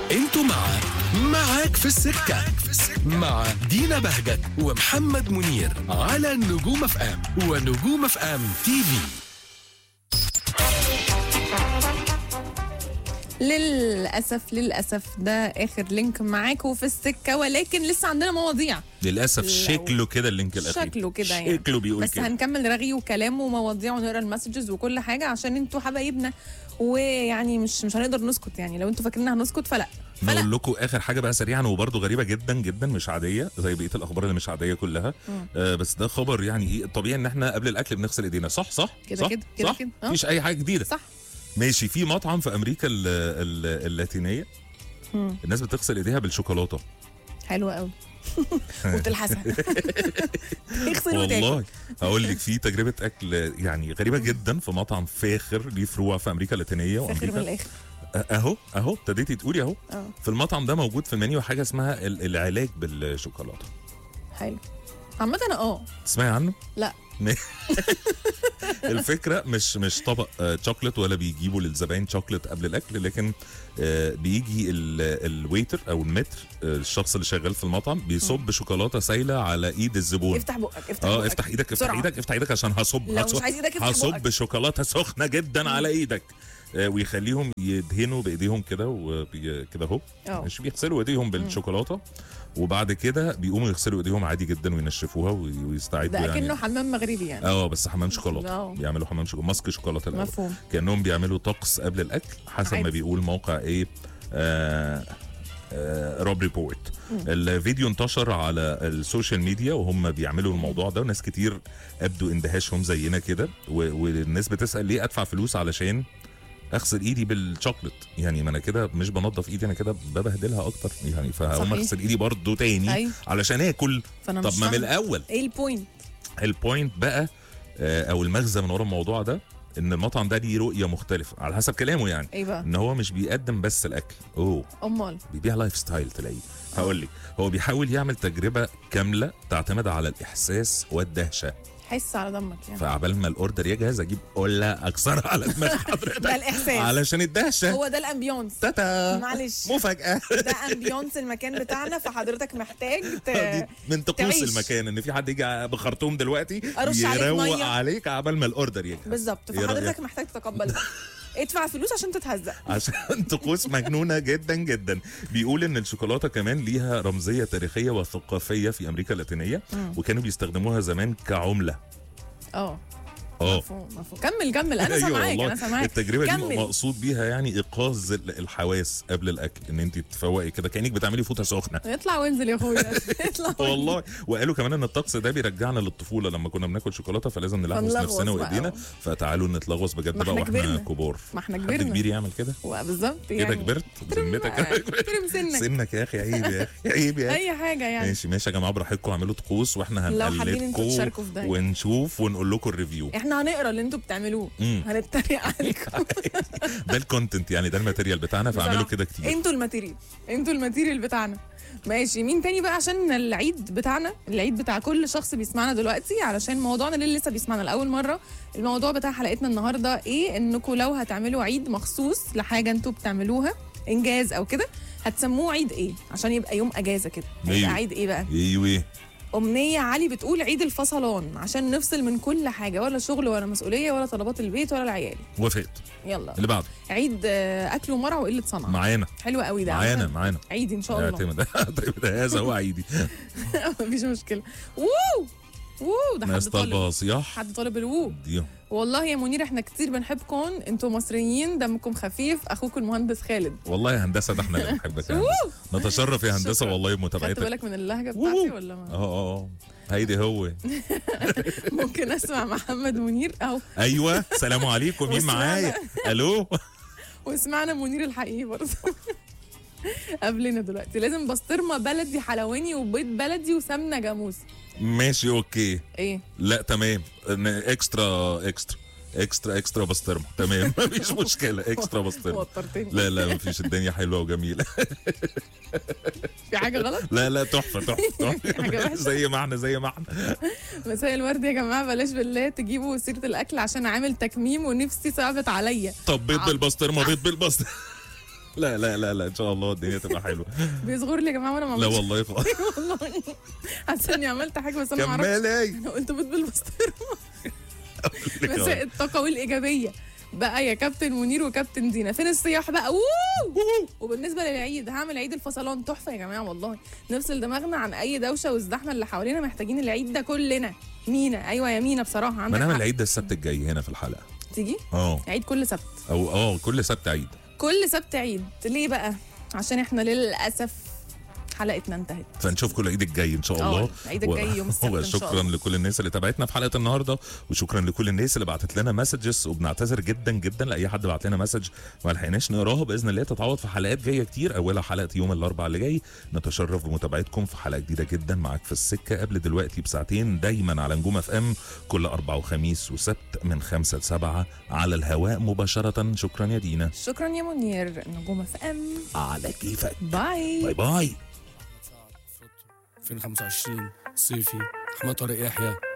انتوا مع معاك في السكة مع دينا بهجت ومحمد منير على نجوم اف ام ونجوم اف ام تي في للاسف للاسف ده اخر لينك معاكم في السكه ولكن لسه عندنا مواضيع للاسف لو- شكله كده اللينك الاخير شكله كده يعني شكله بيقول بس كده هنكمل رغي وكلام ومواضيع ونقرا المسجز وكل حاجه عشان انتوا حبايبنا ويعني مش مش هنقدر نسكت يعني لو انتوا فاكرين هنسكت فلا فلا نقول لكم اخر حاجه بقى سريعا وبرده غريبه جدا جدا مش عاديه زي بقيه الاخبار اللي مش عاديه كلها آه بس ده خبر يعني ايه طبيعي ان احنا قبل الاكل بنغسل ايدينا صح صح كده صح كده كده صح كده. آه. مفيش اي حاجه جديده صح ماشي في مطعم في امريكا ال ال اللاتينيه الناس بتغسل ايديها بالشوكولاته حلو قوي وبتلحسها اغسل وتاكل والله هقول لك في تجربه اكل يعني غريبه جدا في مطعم فاخر ليه فروع في امريكا اللاتينيه فاخر من وامريكا الاخر اهو اهو ابتديتي تقولي اهو اه في المطعم ده موجود في المنيو حاجه اسمها ال- العلاج بالشوكولاته حلو عامة انا اه تسمعي عنه؟ لا م- الفكره مش مش طبق آه، شوكليت ولا بيجيبوا للزباين شوكليت قبل الاكل لكن آه، بيجي ال- الويتر او المتر آه، الشخص اللي شغال في المطعم بيصب شوكولاته سايله على ايد الزبون افتح بقك افتح اه بقك. افتح ايدك افتح بسرعة. ايدك افتح ايدك عشان هصب لو هصب مش عايز ايدك افتح هصب بقك شوكولاته سخنه جدا على ايدك آه، ويخليهم يدهنوا بايديهم كده وبي- كده اهو اه. مش بيغسلوا ايديهم بالشوكولاته وبعد كده بيقوموا يغسلوا ايديهم عادي جدا وينشفوها وي- ويستعدوا ده يعني اكنه حمام مغربي يعني اه بس حمام شوكولاته اه. بيعملوا حمام شوكولاته ماسك شوكولاته الاول مفهوم كانهم بيعملوا طقس قبل الاكل حسب ما عادي. بيقول موقع ايه آه آه روب ريبورت الفيديو انتشر على السوشيال ميديا وهم بيعملوا الموضوع ده وناس كتير ابدوا اندهاشهم زينا كده و- والناس بتسال ليه ادفع فلوس علشان اغسل ايدي بالشوكليت يعني ما انا كده مش بنضف ايدي انا كده ببهدلها اكتر يعني فهقوم صحيح. اغسل ايدي برضه تاني أيوة. علشان اكل فانا طب مش ما من فاهمة. الاول ايه البوينت البوينت بقى آه، او المغزى من ورا الموضوع ده ان المطعم ده ليه رؤيه مختلفه على حسب كلامه يعني ايه بقى ان هو مش بيقدم بس الاكل اوه امال بيبيع لايف ستايل تلاقيه هقول لك هو بيحاول يعمل تجربه كامله تعتمد على الاحساس والدهشه حس على دمك يعني فعبال ما الاوردر يجهز اجيب قله اكسرها على دماغ حضرتك ده الإحساس. علشان الدهشه هو ده الامبيونس تاتا معلش. مفاجاه ده امبيونس المكان بتاعنا فحضرتك محتاج ت... دي من طقوس تعيش. المكان ان في حد يجي بخرطوم دلوقتي أرش عليك يروق مية. عليك عبال ما الاوردر يجهز بالظبط إيه رأيك؟ فحضرتك محتاج تتقبل ده ادفع فلوس عشان تتهزق عشان طقوس مجنونه جدا جدا بيقول ان الشوكولاته كمان ليها رمزيه تاريخيه وثقافيه في امريكا اللاتينيه وكانوا بيستخدموها زمان كعمله اه اه مفهوم مفهوم كمل كمل انا أيوة سامعاك والله. انا سامعاك التجربه دي كمل. مقصود بيها يعني ايقاظ ال- الحواس قبل الاكل ان انت تفوقي كده كانك بتعملي فوطه سخنه اطلع وانزل يا اخويا اطلع وانزل. والله وقالوا كمان ان الطقس ده بيرجعنا للطفوله لما كنا بناكل شوكولاته فلازم نلغوص فنلغوص نفسنا بقى. وايدينا فتعالوا نتلغوص بجد ما بقى احنا واحنا كبرنا. كبار ما احنا حد كبرنا كبير يعمل كده بالظبط كده يعني كبرت بذمتك ترم سنك سنك يا اخي عيب يا اخي عيب يا اخي اي حاجه يعني ماشي ماشي يا جماعه براحتكم اعملوا طقوس واحنا لو حابين انتوا هنقلدكم تشاركوا في ده. ونشوف ونقول لكم الريفيو احنا هنقرا اللي انتوا بتعملوه مم. هنتريق عليكم ده الكونتنت يعني ده الماتيريال بتاعنا فاعملوا بصراحة. كده كتير انتوا الماتيريال انتوا الماتيريال بتاعنا ماشي مين تاني بقى عشان العيد بتاعنا العيد بتاع كل شخص بيسمعنا دلوقتي علشان موضوعنا اللي لسه بيسمعنا لاول مره الموضوع بتاع حلقتنا النهارده ايه انكم لو هتعملوا عيد مخصوص لحاجه انتوا بتعملوها انجاز او كده هتسموه عيد ايه عشان يبقى يوم اجازه كده هيبقى أيوه. عيد ايه بقى ايوه أمنية علي بتقول عيد الفصلان عشان نفصل من كل حاجة ولا شغل ولا مسؤولية ولا طلبات البيت ولا العيال وافقت يلا اللي بعده عيد آه، أكل ومرع وقلة صنعة معانا حلو قوي ده معانا عشان معانا عيد إن شاء الله اعتمد اعتمد هذا هو عيدي مفيش مشكلة ووو ووو ده حد ناس طالب طالبه صياح حد طالب الوو دي والله يا منير احنا كتير بنحبكم انتوا مصريين دمكم خفيف اخوكم المهندس خالد والله يا هندسه ده احنا اللي بنحبك يا هندسه نتشرف يا هندسه شكراً. والله خدت بمتابعتك بالك من اللهجة ووو. بتاعتي ولا ما اه اه اه هيدي هو ممكن اسمع محمد منير اهو ايوه سلام عليكم مين وسمعنا. معايا الو وسمعنا منير الحقيقي برضه قبلنا دلوقتي لازم بسطرمه بلدي حلواني وبيض بلدي وسمنه جاموس ماشي اوكي ايه لا تمام ن- اكسترا اكسترا اكسترا اكسترا بسطرمه تمام مفيش مشكله اكسترا بسطرمه وترتني لا لا مفيش الدنيا حلوه وجميله في حاجه غلط لا لا تحفه تحفه حاجة تحفه وحشة. زي ما احنا زي ما احنا مساء الورد يا جماعه بلاش بالله تجيبوا سيره الاكل عشان عامل تكميم ونفسي صعبت عليا طب بيض بالبسطرمه بيض بالبسطرمه لا لا لا لا ان شاء الله الدنيا تبقى حلوه بيصغر لي يا جماعه وانا ما لا عملتش والله خالص والله حاسه اني عملت حاجه بس انا ما اعرفش كمالي انا قلت بيض بالبسطرمه بس الطاقه والايجابيه بقى يا كابتن منير وكابتن دينا فين الصياح بقى ووو وبالنسبه للعيد هعمل عيد الفصلان تحفه يا جماعه والله نفصل دماغنا عن اي دوشه والزحمه اللي حوالينا محتاجين العيد ده كلنا مينا ايوه يا مينا بصراحه ما عندك نعمل حق. العيد ده السبت الجاي هنا في الحلقه تيجي اه عيد كل سبت او اه كل سبت عيد كل سبت عيد ليه بقى عشان احنا للاسف حلقتنا انتهت فنشوفكم العيد الجاي ان شاء اه، الله العيد الجاي يوم السبت إن شاء وشكرا الله. لكل الناس اللي تابعتنا في حلقه النهارده وشكرا لكل الناس اللي بعتت لنا مسجز وبنعتذر جدا جدا لاي حد بعت لنا مسج ما لحقناش نقراها باذن الله تتعوض في حلقات جايه كتير اولها حلقه يوم الاربعاء اللي جاي نتشرف بمتابعتكم في حلقه جديده جدا معاك في السكه قبل دلوقتي بساعتين دايما على نجوم اف ام كل اربع وخميس وسبت من خمسة لسبعة على الهواء مباشره شكرا يا دينا شكرا يا منير نجوم اف ام على كيفك باي باي باي 2025 صيفي احمد طارق يحيى